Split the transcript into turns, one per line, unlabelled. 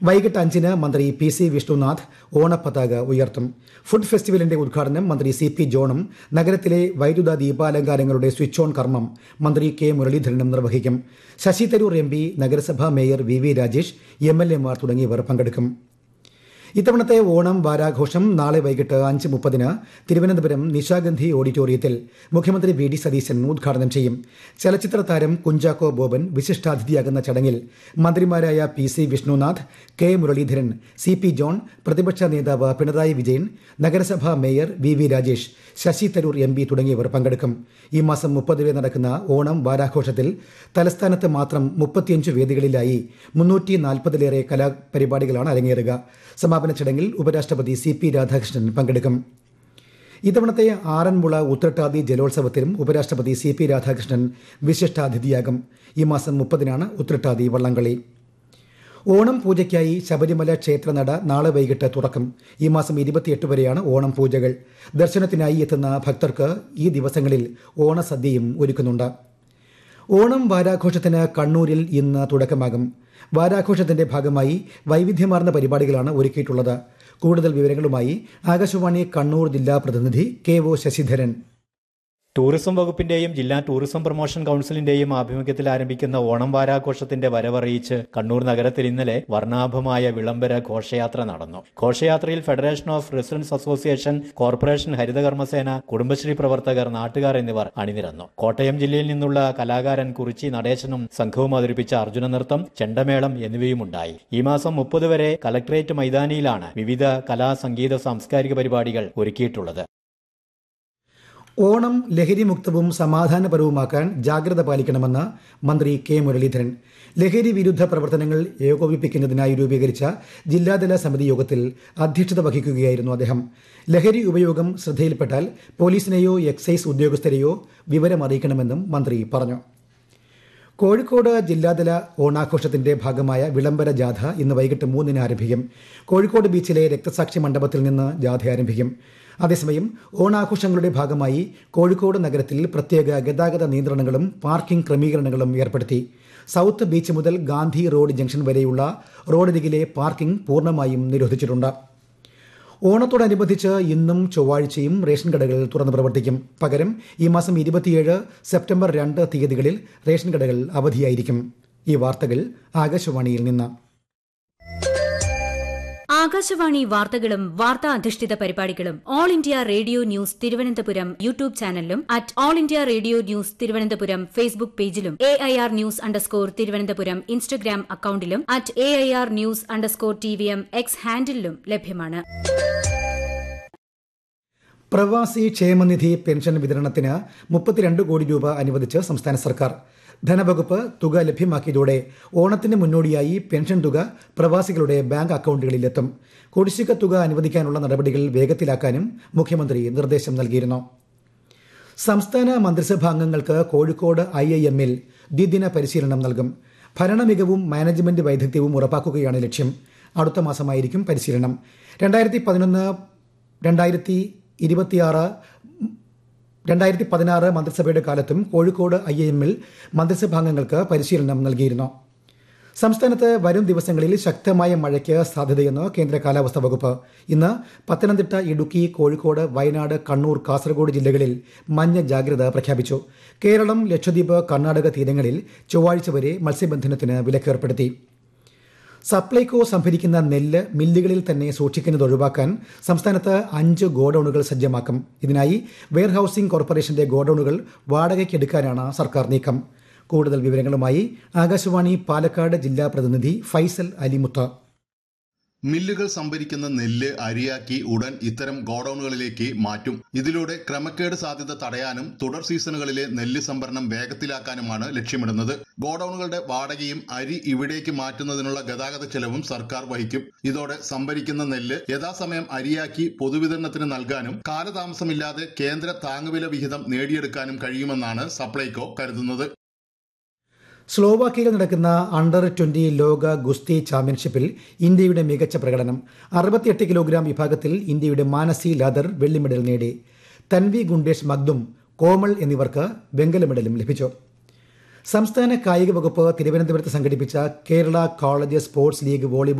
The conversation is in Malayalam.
വൈകിട്ട് അഞ്ചിന് മന്ത്രി പി സി വിഷ്ണുനാഥ് ഓണപ്പതാക ഉയർത്തും ഫുഡ് ഫെസ്റ്റിവലിന്റെ ഉദ്ഘാടനം മന്ത്രി സി പി ജോണും നഗരത്തിലെ വൈദ്യുത ദീപാലങ്കാരങ്ങളുടെ സ്വിച്ച് ഓൺ കർമ്മം മന്ത്രി കെ മുരളീധരനും നിർവഹിക്കും ശശി തരൂർ എം പി നഗരസഭാ mayor V V Rajesh M L എമാർ തുടങ്ങിയവർ പങ്കെടുക്കും ഇത്തവണത്തെ ഓണം വാരാഘോഷം നാളെ വൈകിട്ട് അഞ്ച് മുപ്പതിന് തിരുവനന്തപുരം നിശാഗന്ധി ഓഡിറ്റോറിയത്തിൽ മുഖ്യമന്ത്രി വി ഡി സതീശൻ ഉദ്ഘാടനം ചെയ്യും ചലച്ചിത്ര താരം കുഞ്ചാക്കോ ബോബൻ വിശിഷ്ടാതിഥിയാകുന്ന ചടങ്ങിൽ മന്ത്രിമാരായ P C Vishnunath K Muraleedharan C P John പ്രതിപക്ഷ നേതാവ് പിണറായി വിജയൻ നഗരസഭാ mayor V V Rajesh Shashi Tharoor M P തുടങ്ങിയവർ പങ്കെടുക്കും ഈ മാസം മുപ്പത് വരെ നടക്കുന്ന ഓണം വാരാഘോഷത്തിൽ തലസ്ഥാനത്ത് മാത്രം മുപ്പത്തിയഞ്ച് വേദികളിലായി മുന്നൂറ്റി നാൽപ്പതിലേറെ കലാപരിപാടികളാണ് അരങ്ങേറുക സമാപന ചടങ്ങിൽ ഉപരാഷ്ട്രപതി സി പി രാധാകൃഷ്ണൻ പങ്കെടുക്കും ഇത്തവണത്തെ ആറന്മുള ഉത്രട്ടാതി ജലോത്സവത്തിലും ഉപരാഷ്ട്രപതി സി പി രാധാകൃഷ്ണൻ വിശിഷ്ടാതിഥിയാകും ഈ മാസം മുപ്പതിനാണ് ഉത്രട്ടാതി വള്ളംകളി ഓണം പൂജയ്ക്കായി ശബരിമല ക്ഷേത്രനട നാളെ വൈകിട്ട് തുറക്കും ഈ മാസം ഇരുപത്തിയെട്ട് വരെയാണ് ഓണം പൂജകൾ ദർശനത്തിനായി എത്തുന്ന ഭക്തർക്ക് ഈ ദിവസങ്ങളിൽ ഓണസദ്യയും ഒരുക്കുന്നുണ്ട് ഓണം വാരാഘോഷത്തിന് കണ്ണൂരിൽ ഇന്ന് തുടക്കമാകും വാരാഘോഷത്തിന്റെ ഭാഗമായി വൈവിധ്യമാർന്ന പരിപാടികളാണ് ഒരുക്കിയിട്ടുള്ളത് കൂടുതൽ വിവരങ്ങളുമായി ആകാശവാണി കണ്ണൂർ ജില്ലാ പ്രതിനിധി കെ ഒ ശശിധരൻ
ടൂറിസം വകുപ്പിന്റെയും ജില്ലാ ടൂറിസം പ്രൊമോഷൻ കൌൺസിലിന്റെയും ആഭിമുഖ്യത്തിൽ ആരംഭിക്കുന്ന ഓണം വാരാഘോഷത്തിന്റെ വരവറിയിച്ച് കണ്ണൂർ നഗരത്തിൽ ഇന്നലെ വർണ്ണാഭമായ വിളംബര ഘോഷയാത്ര നടന്നു ഘോഷയാത്രയിൽ federation of residents association corporation Harithakarmasena Kudumbashree പ്രവർത്തകർ നാട്ടുകാർ എന്നിവർ അണിനിരന്നു കോട്ടയം ജില്ലയിൽ നിന്നുള്ള കലാകാരൻ കുറിച്ചി നടേശനും സംഘവും അവതരിപ്പിച്ച അർജുന നൃത്തം ചെണ്ടമേളം എന്നിവയുമുണ്ടായി ഈ മാസം മുപ്പത് വരെ കലക്ട്രേറ്റ് മൈതാനിയിലാണ് വിവിധ കലാ സംഗീത സാംസ്കാരിക പരിപാടികൾ ഒരുക്കിയിട്ടുള്ളത്
ഓണം ലഹരിമുക്തവും സമാധാനപരവുമാക്കാൻ ജാഗ്രത പാലിക്കണമെന്ന് മന്ത്രി കെ മുരളീധരൻ ലഹരി വിരുദ്ധ പ്രവർത്തനങ്ങൾ ഏകോപിപ്പിക്കുന്നതിനായി രൂപീകരിച്ച ജില്ലാതല സമിതി യോഗത്തിൽ അധ്യക്ഷത വഹിക്കുകയായിരുന്നു അദ്ദേഹം ലഹരി ഉപയോഗം ശ്രദ്ധയിൽപ്പെട്ടാൽ പോലീസിനെയോ എക്സൈസ് ഉദ്യോഗസ്ഥരെയോ വിവരമറിയിക്കണമെന്നും മന്ത്രി പറഞ്ഞു കോഴിക്കോട് ജില്ലാതല ഓണാഘോഷത്തിന്റെ ഭാഗമായ വിളംബര ജാഥ ഇന്ന് വൈകിട്ട് മൂന്നിന് ആരംഭിക്കും കോഴിക്കോട് ബീച്ചിലെ രക്തസാക്ഷി മണ്ഡപത്തിൽ നിന്ന് ജാഥ ആരംഭിക്കും അതേസമയം ഓണാഘോഷങ്ങളുടെ ഭാഗമായി കോഴിക്കോട് നഗരത്തിൽ പ്രത്യേക ഗതാഗത നിയന്ത്രണങ്ങളും പാർക്കിംഗ് ക്രമീകരണങ്ങളും ഏർപ്പെടുത്തി സൌത്ത് ബീച്ച് മുതൽ ഗാന്ധി റോഡ് ജംഗ്ഷൻ വരെയുള്ള റോഡരികിലെ പാർക്കിംഗ് പൂർണ്ണമായും നിരോധിച്ചിട്ടുണ്ട് ഓണത്തോടനുബന്ധിച്ച് ഇന്നും ചൊവ്വാഴ്ചയും റേഷൻ കടകൾ തുറന്ന് പ്രവർത്തിക്കും പകരം ഈ മാസം ഇരുപത്തിയേഴ് സെപ്റ്റംബർ രണ്ട് തീയതികളിൽ റേഷൻ കടകൾ അവധിയായിരിക്കും ഈ വാർത്തകൾ ആകാശവാണിയിൽ നിന്ന്
ആകാശവാണി വാർത്തകളും വാർത്താ അധിഷ്ഠിത പരിപാടികളും All India Radio news Thiruvananthapuram YouTube ചാനലിലും at All India Radio news Thiruvananthapuram Facebook പേജിലും A I R news underscore Thiruvananthapuram Instagram അക്കൌണ്ടിലും at A I R news underscore T V M X ഹാൻഡിലും ലഭ്യമാണ്
പ്രവാസി ക്ഷേമനിധി പെൻഷൻ വിതരണത്തിന് മുപ്പത്തിരണ്ട് കോടി രൂപ അനുവദിച്ച് സംസ്ഥാന സർക്കാർ ധനവകുപ്പ് തുക ലഭ്യമാക്കിയതോടെ ഓണത്തിന് മുന്നോടിയായി പെൻഷൻ തുക പ്രവാസികളുടെ ബാങ്ക് അക്കൌണ്ടുകളിലെത്തും കുടിശ്ശിക തുക അനുവദിക്കാനുള്ള നടപടികൾ വേഗത്തിലാക്കാനും മുഖ്യമന്ത്രി നിർദ്ദേശം നൽകിയിരുന്നു സംസ്ഥാന മന്ത്രിസഭാ അംഗങ്ങൾക്ക് കോഴിക്കോട് ഐ ഐ എമ്മിൽ ദ്വിദിന പരിശീലനം നൽകും ഭരണമികവും മാനേജ്മെന്റ് വൈദഗ്ധ്യവും ഉറപ്പാക്കുകയാണ് ലക്ഷ്യം അടുത്ത മാസമായിരിക്കും പരിശീലനം രണ്ടായിരത്തി പതിനൊന്ന് രണ്ടായിരത്തി ഇരുപത്തിയാറ് രണ്ടായിരത്തി പതിനാറ് മന്ത്രിസഭയുടെ കാലത്തും കോഴിക്കോട് ഐ ഐ എമ്മിൽ മന്ത്രിസഭാംഗങ്ങൾക്ക് പരിശീലനം നൽകിയിരുന്നു സംസ്ഥാനത്ത് വരും ദിവസങ്ങളിൽ ശക്തമായ മഴയ്ക്ക് സാധ്യതയെന്ന് കേന്ദ്ര കാലാവസ്ഥാ വകുപ്പ് ഇന്ന് പത്തനംതിട്ട ഇടുക്കി കോഴിക്കോട് വയനാട് കണ്ണൂർ കാസർഗോഡ് ജില്ലകളിൽ മഞ്ഞ ജാഗ്രത പ്രഖ്യാപിച്ചു കേരളം ലക്ഷദ്വീപ് കർണാടക തീരങ്ങളിൽ ചൊവ്വാഴ്ച വരെ മത്സ്യബന്ധനത്തിന് വിലക്കേർപ്പെടുത്തി സപ്ലൈകോ സംഭരിക്കുന്ന നെല്ല് മില്ലുകളിൽ തന്നെ സൂക്ഷിക്കുന്നത് ഒഴിവാക്കാൻ സംസ്ഥാനത്ത് അഞ്ച് ഗോഡൌണുകൾ സജ്ജമാക്കും ഇതിനായി വെയർഹൌസിംഗ് കോർപ്പറേഷന്റെ ഗോഡൌണുകൾ വാടകയ്ക്കെടുക്കാനാണ് സർക്കാർ നീക്കം കൂടുതൽ വിവരങ്ങളുമായി ആകാശവാണി പാലക്കാട് ജില്ലാ പ്രതിനിധി ഫൈസൽ അലിമുത്ത
മില്ലുകൾ സംഭരിക്കുന്ന നെല്ല് അരിയാക്കി ഉടൻ ഇത്തരം ഗോഡൌണുകളിലേക്ക് മാറ്റും ഇതിലൂടെ ക്രമക്കേട് സാധ്യത തടയാനും തുടർ സീസണുകളിലെ നെല്ല് സംഭരണം വേഗത്തിലാക്കാനുമാണ് ലക്ഷ്യമിടുന്നത് ഗോഡൌണുകളുടെ വാടകയും അരി ഇവിടേക്ക് മാറ്റുന്നതിനുള്ള ഗതാഗത ചെലവും സർക്കാർ വഹിക്കും ഇതോടെ സംഭരിക്കുന്ന നെല്ല് യഥാസമയം അരിയാക്കി പൊതുവിതരണത്തിന് നൽകാനും കാലതാമസമില്ലാതെ കേന്ദ്ര താങ്ങുവില വിഹിതം നേടിയെടുക്കാനും കഴിയുമെന്നാണ് സപ്ലൈകോ കരുതുന്നത്
സ്ലോവാക്കിയയിൽ നടക്കുന്ന അണ്ടർ ട്വന്റി ലോക ഗുസ്തി ചാമ്പ്യൻഷിപ്പിൽ ഇന്ത്യയുടെ മികച്ച പ്രകടനം അറുപത്തിയെട്ട് കിലോഗ്രാം വിഭാഗത്തിൽ ഇന്ത്യയുടെ മാനസി ലാദർ വെള്ളി മെഡൽ നേടി തൻവി ഗുണ്ടേഷ് മഗ്ദും കോമൾ എന്നിവർക്ക് വെങ്കല മെഡലും ലഭിച്ചു സംസ്ഥാന കായിക വകുപ്പ് തിരുവനന്തപുരത്ത് സംഘടിപ്പിച്ച Kerala college sports league volleyball